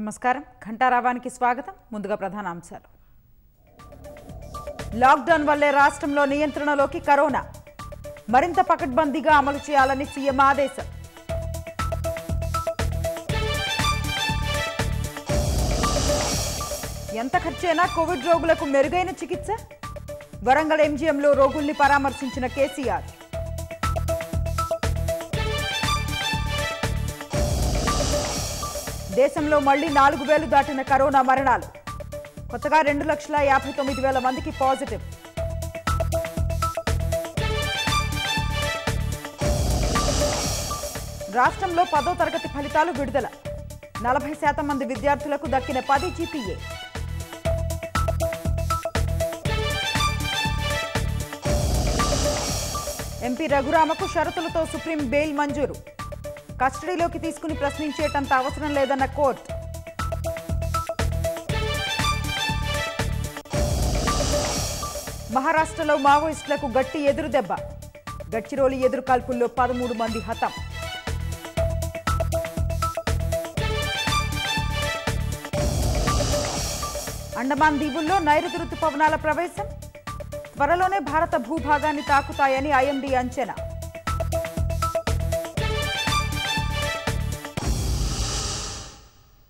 నమస్కారం ఘంటారావానికి స్వాగతం ముందుగా ప్రధాన అంశాలు లాక్డౌన్ వల్లే రాష్ట్రంలో నియంత్రణలోకి కరోనా మరింత పకడ్బందీగా అమలు చేయాలని సీఎం ఆదేశం ఎంత ఖర్చైనా కోవిడ్ రోగులకు మెరుగైన చికిత్స వరంగల్ ఎంజీఎంలో రోగుల్ని పరామర్శించిన కేసీఆర్ దేశంలో మళ్లీ నాలుగు వేలు దాటిన కరోనా మరణాలు కొత్తగా రెండు లక్షల యాభై తొమ్మిది వేల మందికి పాజిటివ్ రాష్ట్రంలో పదో తరగతి ఫలితాలు విడుదల నలభై శాతం మంది విద్యార్థులకు దక్కిన పది జీపీఏ ఎంపీ రఘురామకు షరతులతో సుప్రీం బెయిల్ మంజూరు కస్టడీలోకి తీసుకుని ప్రశ్నించేటంత అవసరం లేదన్న కోర్టు మహారాష్ట్రలో మావోయిస్టులకు గట్టి ఎదురు దెబ్బ గడ్చిరోలి ఎదురు కాల్పుల్లో పదమూడు మంది హతం అండమాన్ దీవుల్లో నైరుతి రుతుపవనాల ప్రవేశం త్వరలోనే భారత భూభాగాన్ని తాకుతాయని ఐఎండీ అంచనా